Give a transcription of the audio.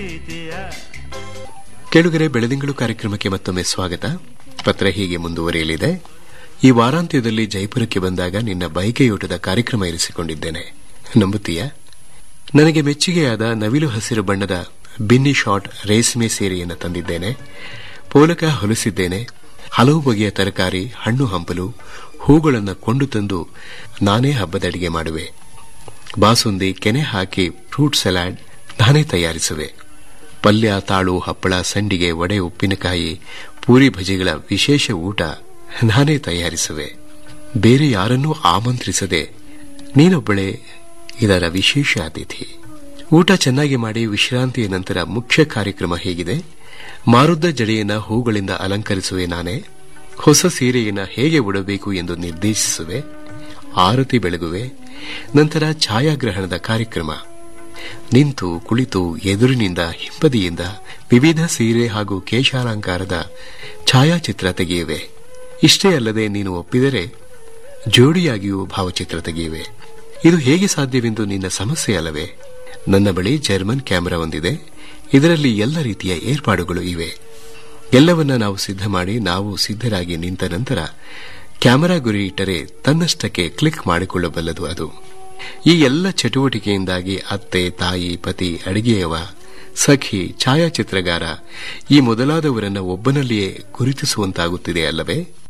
ಕೆಳುಗರೆ ಬೆಳದಿಂಗಳು ಕಾರ್ಯಕ್ರಮಕ್ಕೆ ಮತ್ತೊಮ್ಮೆ ಸ್ವಾಗತ ಪತ್ರ ಹೀಗೆ ಮುಂದುವರಿಯಲಿದೆ ಈ ವಾರಾಂತ್ಯದಲ್ಲಿ ಜೈಪುರಕ್ಕೆ ಬಂದಾಗ ನಿನ್ನ ಬೈಕೆಯೂಟದ ಕಾರ್ಯಕ್ರಮ ಇರಿಸಿಕೊಂಡಿದ್ದೇನೆ ನಂಬುತ್ತೀಯಾ ನನಗೆ ಮೆಚ್ಚುಗೆಯಾದ ನವಿಲು ಹಸಿರು ಬಣ್ಣದ ಬಿನ್ನಿ ಶಾಟ್ ರೇಷ್ಮೆ ಸೀರೆಯನ್ನು ತಂದಿದ್ದೇನೆ ಪೋಲಕ ಹೊಲಿಸಿದ್ದೇನೆ ಹಲವು ಬಗೆಯ ತರಕಾರಿ ಹಣ್ಣು ಹಂಪಲು ಹೂಗಳನ್ನು ಕೊಂಡು ತಂದು ನಾನೇ ಹಬ್ಬದ ಅಡಿಗೆ ಮಾಡುವೆ ಬಾಸುಂದಿ ಕೆನೆ ಹಾಕಿ ಫ್ರೂಟ್ ಸಲಾಡ್ ನಾನೇ ತಯಾರಿಸುವೆ ಪಲ್ಯ ತಾಳು ಹಪ್ಪಳ ಸಂಡಿಗೆ ವಡೆ ಉಪ್ಪಿನಕಾಯಿ ಪೂರಿ ಭಜಿಗಳ ವಿಶೇಷ ಊಟ ನಾನೇ ತಯಾರಿಸುವೆ ಬೇರೆ ಯಾರನ್ನೂ ಆಮಂತ್ರಿಸದೆ ನೀನೊಬ್ಬಳೇ ಇದರ ವಿಶೇಷ ಅತಿಥಿ ಊಟ ಚೆನ್ನಾಗಿ ಮಾಡಿ ವಿಶ್ರಾಂತಿಯ ನಂತರ ಮುಖ್ಯ ಕಾರ್ಯಕ್ರಮ ಹೇಗಿದೆ ಮಾರುದ್ದ ಜಡೆಯನ್ನ ಹೂಗಳಿಂದ ಅಲಂಕರಿಸುವೆ ನಾನೇ ಹೊಸ ಸೀರೆಯನ್ನ ಹೇಗೆ ಉಡಬೇಕು ಎಂದು ನಿರ್ದೇಶಿಸುವೆ ಆರತಿ ಬೆಳಗುವೆ ನಂತರ ಛಾಯಾಗ್ರಹಣದ ಕಾರ್ಯಕ್ರಮ ನಿಂತು ಕುಳಿತು ಎದುರಿನಿಂದ ಹಿಂಬದಿಯಿಂದ ವಿವಿಧ ಸೀರೆ ಹಾಗೂ ಕೇಶಾಲಂಕಾರದ ಛಾಯಾಚಿತ್ರ ತೆಗೆಯುವೆ ಇಷ್ಟೇ ಅಲ್ಲದೆ ನೀನು ಒಪ್ಪಿದರೆ ಜೋಡಿಯಾಗಿಯೂ ಭಾವಚಿತ್ರ ತೆಗೆಯುವೆ ಇದು ಹೇಗೆ ಸಾಧ್ಯವೆಂದು ನಿನ್ನ ಸಮಸ್ಯೆ ಅಲ್ಲವೇ ನನ್ನ ಬಳಿ ಜರ್ಮನ್ ಕ್ಯಾಮೆರಾ ಒಂದಿದೆ ಇದರಲ್ಲಿ ಎಲ್ಲ ರೀತಿಯ ಏರ್ಪಾಡುಗಳು ಇವೆ ಎಲ್ಲವನ್ನ ನಾವು ಸಿದ್ಧ ಮಾಡಿ ನಾವು ಸಿದ್ಧರಾಗಿ ನಿಂತ ನಂತರ ಕ್ಯಾಮೆರಾ ಗುರಿ ಇಟ್ಟರೆ ತನ್ನಷ್ಟಕ್ಕೆ ಕ್ಲಿಕ್ ಮಾಡಿಕೊಳ್ಳಬಲ್ಲದು ಅದು ಈ ಎಲ್ಲ ಚಟುವಟಿಕೆಯಿಂದಾಗಿ ಅತ್ತೆ ತಾಯಿ ಪತಿ ಅಡಿಗೆಯವ ಸಖಿ ಛಾಯಾಚಿತ್ರಗಾರ ಈ ಮೊದಲಾದವರನ್ನ ಒಬ್ಬನಲ್ಲಿಯೇ ಗುರುತಿಸುವಂತಾಗುತ್ತಿದೆ ಅಲ್ಲವೇ